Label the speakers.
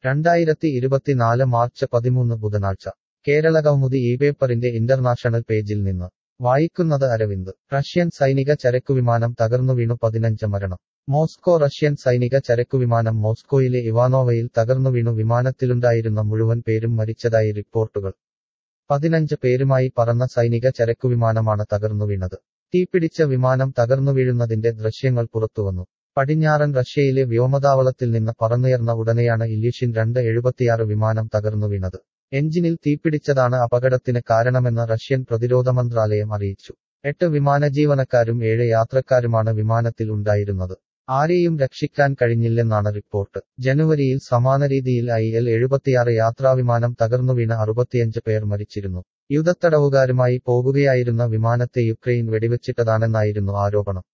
Speaker 1: രണ്ടായിരത്തി ഇരുപത്തിനാല് മാർച്ച് പതിമൂന്ന് ബുധനാഴ്ച കേരള കൗമുദി ഈ പേപ്പറിന്റെ ഇന്റർനാഷണൽ പേജിൽ നിന്ന് വായിക്കുന്നത് അരവിന്ദ് റഷ്യൻ സൈനിക ചരക്കുവിമാനം തകർന്നു വീണു പതിനഞ്ച് മരണം മോസ്കോ റഷ്യൻ സൈനിക ചരക്കുവിമാനം മോസ്കോയിലെ ഇവാനോവയിൽ തകർന്നു വീണു വിമാനത്തിലുണ്ടായിരുന്ന മുഴുവൻ പേരും മരിച്ചതായി റിപ്പോർട്ടുകൾ പതിനഞ്ച് പേരുമായി പറന്ന സൈനിക ചരക്കുവിമാനമാണ് തകർന്നു വീണത് തീപിടിച്ച വിമാനം തകർന്നു വീഴുന്നതിന്റെ ദൃശ്യങ്ങൾ പുറത്തുവന്നു പടിഞ്ഞാറൻ റഷ്യയിലെ വ്യോമതാവളത്തിൽ നിന്ന് പറന്നുയർന്ന ഉടനെയാണ് ഇല്യൂഷിൻ രണ്ട് എഴുപത്തിയാറ് വിമാനം തകർന്നു വീണത് എഞ്ചിനിൽ തീപിടിച്ചതാണ് അപകടത്തിന് കാരണമെന്ന് റഷ്യൻ പ്രതിരോധ മന്ത്രാലയം അറിയിച്ചു എട്ട് വിമാന ജീവനക്കാരും ഏഴ് യാത്രക്കാരുമാണ് വിമാനത്തിൽ ഉണ്ടായിരുന്നത് ആരെയും രക്ഷിക്കാൻ കഴിഞ്ഞില്ലെന്നാണ് റിപ്പോർട്ട് ജനുവരിയിൽ സമാന രീതിയിൽ ഐ എൽ എഴുപത്തിയാറ് യാത്രാവിമാനം തകർന്നു വീണ അറുപത്തിയഞ്ച് പേർ മരിച്ചിരുന്നു യുദ്ധത്തടവുകാരുമായി പോകുകയായിരുന്ന വിമാനത്തെ യുക്രൈൻ വെടിവെച്ചിട്ടതാണെന്നായിരുന്നു ആരോപണം